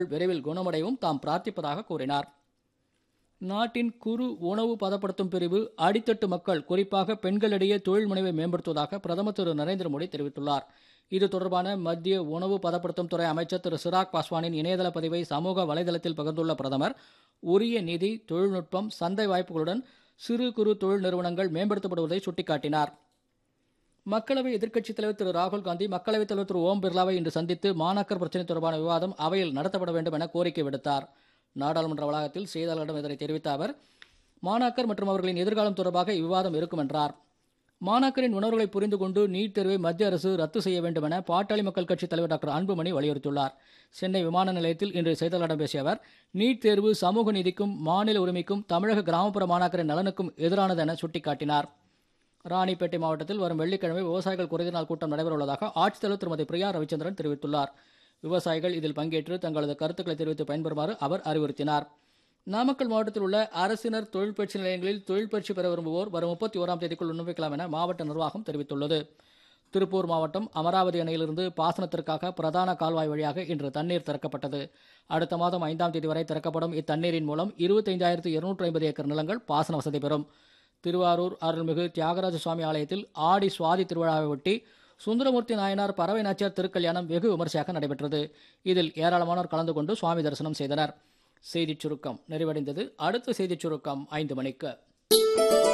விரைவில் குணமடையவும் தாம் பிரார்த்திப்பதாக கூறினார் நாட்டின் குறு உணவு பதப்படுத்தும் பிரிவு அடித்தட்டு மக்கள் குறிப்பாக பெண்களிடையே தொழில் முனைவை மேம்படுத்துவதாக பிரதமர் திரு நரேந்திர மோடி தெரிவித்துள்ளார் இது தொடர்பான மத்திய உணவு பதப்படுத்தும் துறை அமைச்சர் திரு சிராக் பாஸ்வானின் இணையதள பதிவை சமூக வலைதளத்தில் பகிர்ந்துள்ள பிரதமர் உரிய நிதி தொழில்நுட்பம் சந்தை வாய்ப்புகளுடன் சிறு குறு தொழில் நிறுவனங்கள் மேம்படுத்தப்படுவதை சுட்டிக்காட்டினார் மக்களவை எதிர்க்கட்சித் தலைவர் திரு ராகுல் காந்தி மக்களவைத் தலைவர் திரு ஓம் பிர்லாவை இன்று சந்தித்து மாணாக்கர் பிரச்சினை தொடர்பான விவாதம் அவையில் நடத்தப்பட வேண்டும் என கோரிக்கை விடுத்தார் நாடாளுமன்ற வளாகத்தில் செய்தியாளர்களிடம் இதனை தெரிவித்த அவர் மாணாக்கர் மற்றும் அவர்களின் எதிர்காலம் தொடர்பாக இவ்விவாதம் இருக்கும் என்றார் மாணாக்கரின் உணர்வுகளை புரிந்து கொண்டு நீட் தேர்வை மத்திய அரசு ரத்து செய்ய வேண்டும் என பாட்டாளி மக்கள் கட்சித் தலைவர் டாக்டர் அன்புமணி வலியுறுத்தியுள்ளார் சென்னை விமான நிலையத்தில் இன்று செய்தியாளர்களிடம் பேசிய அவர் நீட் தேர்வு சமூக நீதிக்கும் மாநில உரிமைக்கும் தமிழக கிராமப்புற மாணாக்கரின் நலனுக்கும் எதிரானது என சுட்டிக்காட்டினார் ராணிப்பேட்டை மாவட்டத்தில் வரும் வெள்ளிக்கிழமை விவசாயிகள் குறைந்த நாள் கூட்டம் நடைபெறவுள்ளதாக ஆட்சித்தலைவர் திருமதி பிரியா ரவிச்சந்திரன் தெரிவித்துள்ளார் விவசாயிகள் இதில் பங்கேற்று தங்களது கருத்துக்களை தெரிவித்து பயன்பெறுமாறு அவர் அறிவுறுத்தினார் நாமக்கல் மாவட்டத்தில் உள்ள அரசினர் தொழில் பயிற்சி நிலையங்களில் தொழில் பயிற்சி பெற விரும்புவோர் வரும் முப்பத்தி ஓராம் தேதிக்குள் விண்ணப்பிக்கலாம் என மாவட்ட நிர்வாகம் தெரிவித்துள்ளது திருப்பூர் மாவட்டம் அமராவதி அணையிலிருந்து பாசனத்திற்காக பிரதான கால்வாய் வழியாக இன்று தண்ணீர் திறக்கப்பட்டது அடுத்த மாதம் ஐந்தாம் தேதி வரை திறக்கப்படும் இத்தண்ணீரின் மூலம் இருபத்தைந்தாயிரத்து இருநூற்றி ஐம்பது ஏக்கர் நிலங்கள் பாசன வசதி பெறும் திருவாரூர் அருள்மிகு தியாகராஜ சுவாமி ஆலயத்தில் ஆடி சுவாதி திருவிழாவை ஒட்டி சுந்தரமூர்த்தி நாயனார் பறவை நாச்சியார் திருக்கல்யாணம் வெகு விமர்சையாக நடைபெற்றது இதில் ஏராளமானோர் கலந்து கொண்டு சுவாமி தரிசனம் செய்தனர் செய்திச் சுருக்கம் நிறைவடைந்தது அடுத்த செய்திச் சுருக்கம் ஐந்து மணிக்கு